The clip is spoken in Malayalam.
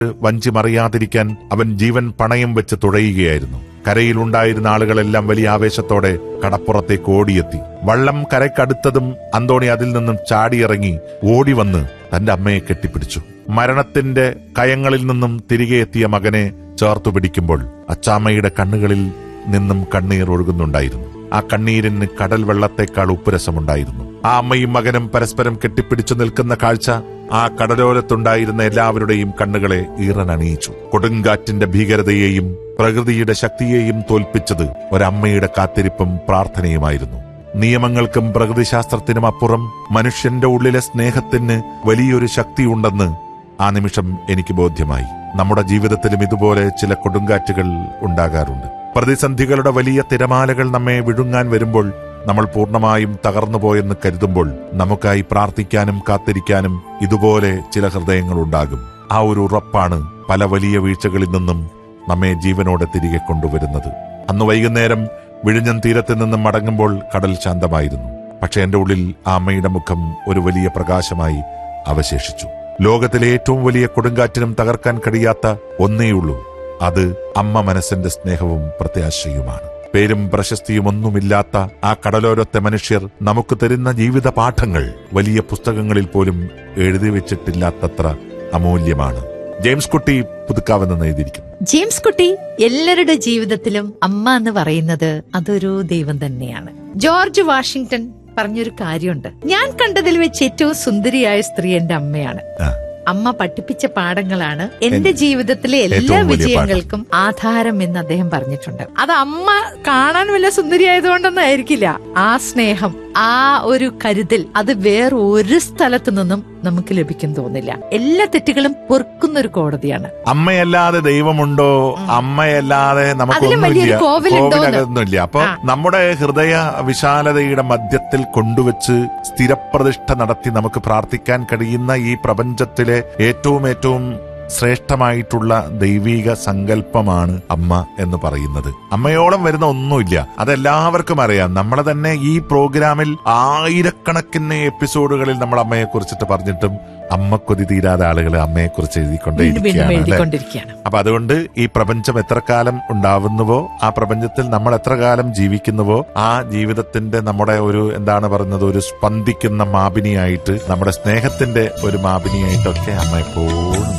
വഞ്ചി മറിയാതിരിക്കാൻ അവൻ ജീവൻ പണയം വെച്ച് തുഴയുകയായിരുന്നു കരയിലുണ്ടായിരുന്ന ആളുകളെല്ലാം വലിയ ആവേശത്തോടെ കടപ്പുറത്തേക്ക് ഓടിയെത്തി വള്ളം കരയ്ക്കടുത്തതും അന്തോണി അതിൽ നിന്നും ചാടിയിറങ്ങി ഓടി വന്ന് തന്റെ അമ്മയെ കെട്ടിപ്പിടിച്ചു മരണത്തിന്റെ കയങ്ങളിൽ നിന്നും തിരികെ എത്തിയ മകനെ ചേർത്തു പിടിക്കുമ്പോൾ അച്ചാമ്മയുടെ കണ്ണുകളിൽ നിന്നും കണ്ണീർ ഒഴുകുന്നുണ്ടായിരുന്നു ആ കണ്ണീരിന് കടൽ വെള്ളത്തേക്കാൾ ഉപ്പുരസമുണ്ടായിരുന്നു ആ അമ്മയും മകനും പരസ്പരം കെട്ടിപ്പിടിച്ചു നിൽക്കുന്ന കാഴ്ച ആ കടലോരത്തുണ്ടായിരുന്ന എല്ലാവരുടെയും കണ്ണുകളെ ഈറനണിയിച്ചു കൊടുങ്കാറ്റിന്റെ ഭീകരതയെയും പ്രകൃതിയുടെ ശക്തിയെയും തോൽപ്പിച്ചത് ഒരമ്മയുടെ കാത്തിരിപ്പും പ്രാർത്ഥനയുമായിരുന്നു നിയമങ്ങൾക്കും പ്രകൃതിശാസ്ത്രത്തിനും അപ്പുറം മനുഷ്യന്റെ ഉള്ളിലെ സ്നേഹത്തിന് വലിയൊരു ശക്തിയുണ്ടെന്ന് ആ നിമിഷം എനിക്ക് ബോധ്യമായി നമ്മുടെ ജീവിതത്തിലും ഇതുപോലെ ചില കൊടുങ്കാറ്റുകൾ ഉണ്ടാകാറുണ്ട് പ്രതിസന്ധികളുടെ വലിയ തിരമാലകൾ നമ്മെ വിഴുങ്ങാൻ വരുമ്പോൾ നമ്മൾ പൂർണ്ണമായും തകർന്നുപോയെന്ന് കരുതുമ്പോൾ നമുക്കായി പ്രാർത്ഥിക്കാനും കാത്തിരിക്കാനും ഇതുപോലെ ചില ഹൃദയങ്ങൾ ഉണ്ടാകും ആ ഒരു ഉറപ്പാണ് പല വലിയ വീഴ്ചകളിൽ നിന്നും നമ്മെ ജീവനോടെ തിരികെ കൊണ്ടുവരുന്നത് അന്ന് വൈകുന്നേരം വിഴിഞ്ഞം തീരത്ത് നിന്നും മടങ്ങുമ്പോൾ കടൽ ശാന്തമായിരുന്നു പക്ഷെ എന്റെ ഉള്ളിൽ ആ അമ്മയുടെ മുഖം ഒരു വലിയ പ്രകാശമായി അവശേഷിച്ചു ലോകത്തിലെ ഏറ്റവും വലിയ കൊടുങ്കാറ്റിനും തകർക്കാൻ കഴിയാത്ത ഒന്നേയുള്ളൂ അത് അമ്മ മനസ്സിന്റെ സ്നേഹവും പ്രത്യാശയുമാണ് പേരും പ്രശസ്തിയും ഒന്നുമില്ലാത്ത ആ കടലോരത്തെ മനുഷ്യർ നമുക്ക് തരുന്ന ജീവിത പാഠങ്ങൾ വലിയ പുസ്തകങ്ങളിൽ പോലും എഴുതി വെച്ചിട്ടില്ലാത്തത്ര അമൂല്യമാണ് ജെയിംസ് കുട്ടി പുതുക്കാവെന്ന് എഴുതിയിരിക്കുന്നു ജെയിംസ് കുട്ടി എല്ലാവരുടെ ജീവിതത്തിലും അമ്മ എന്ന് പറയുന്നത് അതൊരു ദൈവം തന്നെയാണ് ജോർജ് വാഷിംഗ്ടൺ പറഞ്ഞൊരു കാര്യമുണ്ട് ഞാൻ കണ്ടതിൽ വെച്ച് ഏറ്റവും സുന്ദരിയായ സ്ത്രീ എന്റെ അമ്മയാണ് ആ. അമ്മ പഠിപ്പിച്ച പാഠങ്ങളാണ് എന്റെ ജീവിതത്തിലെ എല്ലാ ഏറ്റവും വലിയ വിജയങ്ങൾക്കും ആധാരം എന്ന് അദ്ദേഹം പറഞ്ഞിട്ടുണ്ട് അത് അമ്മ കാണാൻ വല്ല സുന്ദരിയായതുകൊണ്ടൊന്നും ആയിരിക്കില്ല ആ സ്നേഹം ആ ഒരു കരുതൽ അത് വേറെ ഒരു സ്ഥലത്തു നിന്നും നമുക്ക് ലഭിക്കും തോന്നില്ല എല്ലാ തെറ്റുകളും പൊറുക്കുന്ന ഒരു കോടതിയാണ് അമ്മയല്ലാതെ ദൈവമുണ്ടോ അമ്മയല്ലാതെ അതിലും നമുക്കൊന്നുമില്ല വലിയൊരു കോവിലുണ്ടോന്ന്. കോവിലൊന്നുമില്ല അപ്പൊ ആ. നമ്മുടെ ഹൃദയ വിശാലതയുടെ മധ്യത്തിൽ കൊണ്ടുവച്ച് സ്ഥിരപ്രതിഷ്ഠ നടത്തി നമുക്ക് പ്രാർത്ഥിക്കാൻ കഴിയുന്ന ഈ പ്രപഞ്ചത്തിലെ ഏറ്റവും ഏറ്റവും ശ്രേഷ്ഠമായിട്ടുള്ള ദൈവീക സങ്കല്പമാണ് അമ്മ എന്ന് പറയുന്നത് അമ്മയോളം വരുന്ന ഒന്നുമില്ല അതെല്ലാവർക്കും അറിയാം നമ്മളെ തന്നെ ഈ പ്രോഗ്രാമിൽ ആയിരക്കണക്കിന് എപ്പിസോഡുകളിൽ നമ്മൾ അമ്മയെ കുറിച്ചിട്ട് പറഞ്ഞിട്ടും അമ്മ കൊതി തീരാതെ ആളുകൾ അമ്മയെ കുറിച്ച് വീണ്ടും വീണ്ടും എഴുതിക്കൊണ്ടേയിരിക്കുകയാണ് അല്ലെ എഴുതിക്കൊണ്ടിരിക്കുകയാണ് അപ്പൊ അതുകൊണ്ട് ഈ പ്രപഞ്ചം എത്ര കാലം ഉണ്ടാവുന്നുവോ ആ പ്രപഞ്ചത്തിൽ നമ്മൾ എത്ര കാലം ജീവിക്കുന്നുവോ ആ ജീവിതത്തിന്റെ നമ്മുടെ ഒരു എന്താണ് പറയുന്നത് ഒരു സ്പന്ദിക്കുന്ന മാപിനിയായിട്ട് നമ്മുടെ സ്നേഹത്തിന്റെ ഒരു മാപിനിയായിട്ടൊക്കെ അമ്മ എപ്പോഴും